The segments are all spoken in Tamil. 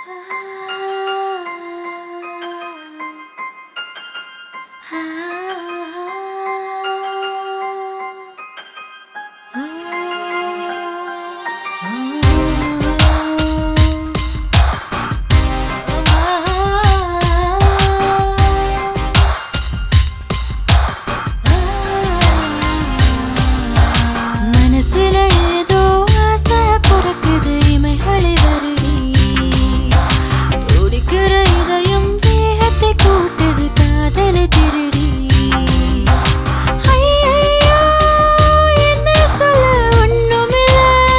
மனசுல ஏதோ ஆசை பிறக்குது இமைகளை வருடி துடிக்கிற இதயம் வேகத்தை கூட்டுது காதலை திருடி ஐயையோ, என்ன சொல்ல ஒண்ணுமில்ல.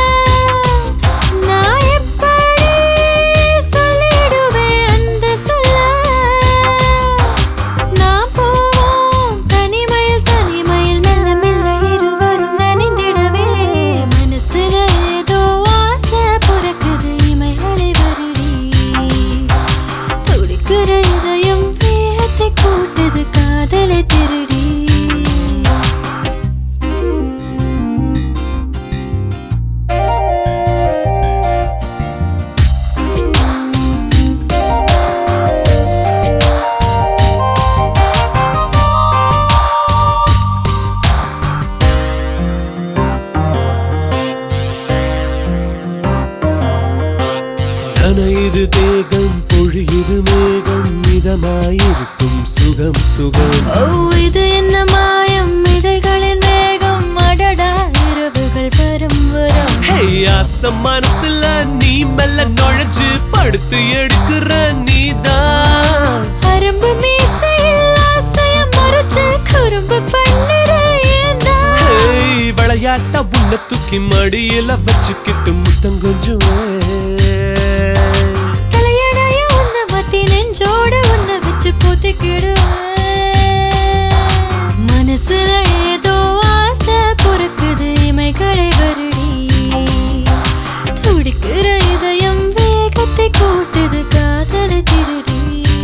நான் எப்படி சொல்லிடுவேன் அந்த சொல்ல நாம் போவோம் தனிமையில் தனிமையில் மெல்ல மெல்ல இருவரும் நனைந்திடவே மனசுல ஏதோ ஆசை பிறக்குது இமைகளை வருடி துடிக்கிற இதயம் வேகத்தை கூட்டுது காதலை திருடி நனையுது தேகம் பொழியுது மேகம் இதமாயிருக்கும் சுகம் சுகம் ஓ இது என்ன மாயம் இதழ்களின் வேகம் அடடா இரவுகள் வரும் வரும் ஹே ஆசம் மனசுல நீ மெல்ல நுழைஞ்சு படுத்து எடுக்கிற நீதான் அரும்பு மீசையில் ஆசைய மறைச்சு குறும்பு பண்ணுற ஏந்தா ஹே விளையாட்ட உன்னை தூக்கி மடியில வச்சுக்கிட்டு முத்தம் கொஞ்சம் தலையணைய உன்னை மத்தி நெஞ்சோடு உன்னை வச்சு பொத்திக்கிடுவேன் மனசுல ஏதோ ஆசை பொறுக்குது இமைகளை வருடி துடிக்கிற இதயம் வேகத்தை கூட்டுது காதலை திருடி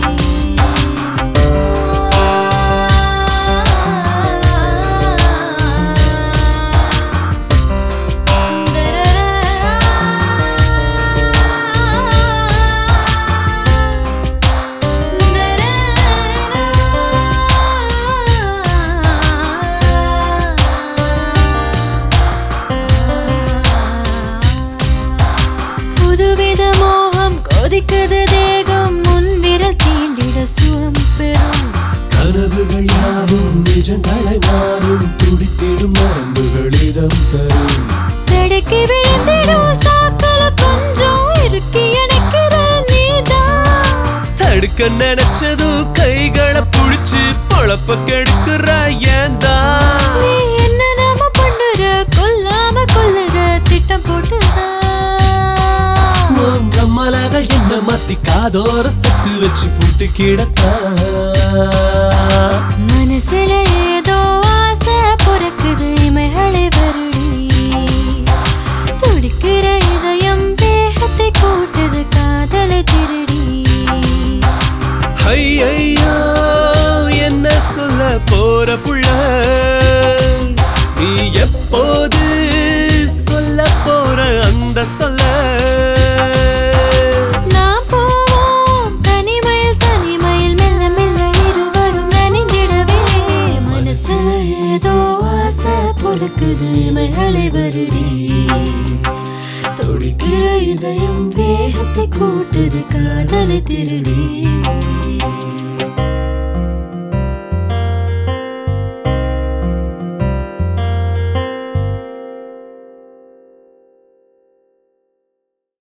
புதுவித மோகம் கொதிக்குது தேகம் முன்விரல் தீண்டிட சுகம் பெறும் கனவுகள் யாவும் நிஜங்களை மாறும் துடித்திடும் நரம்புகள் இதம் தரும் தடுக்கி விழுந்திடும் சாக்கல கொஞ்சம் இறுக்கி அணைக்கிற நீதான் தடுக்க நினைச்சதும் கைகளை புடிச்சு பொழப்ப கெடுக்கிற ஏந்தா நீ என்ன நாம பண்ணுற கொல்லாம கொல்லுற திட்டம் போட்டுதான் கம்மலாக என்ன மாத்தி காதோர சத்து வச்சு பூட்டு கிடத்தா மனசுல ஏதோ ஆசை பிறக்குது இமைகளை வருடி துடிக்கிற இதயம் வேகத்தை கூட்டுது காதலை திருடி ஐயையோ என்ன சொல்ல போற புள்ள நீ எப்போது சொல்ல போற அந்த சொல்ல நாம் போவோம் தனிமையில் தனிமையில் மெல்ல மெல்ல இருவரும் நனைந்திடவே மனசுல ஏதோ ஆசை பொறுக்குது இமைகளை வருடி துடிக்கிற இதயம் வேகத்தை கூட்டுது காதலை திருடி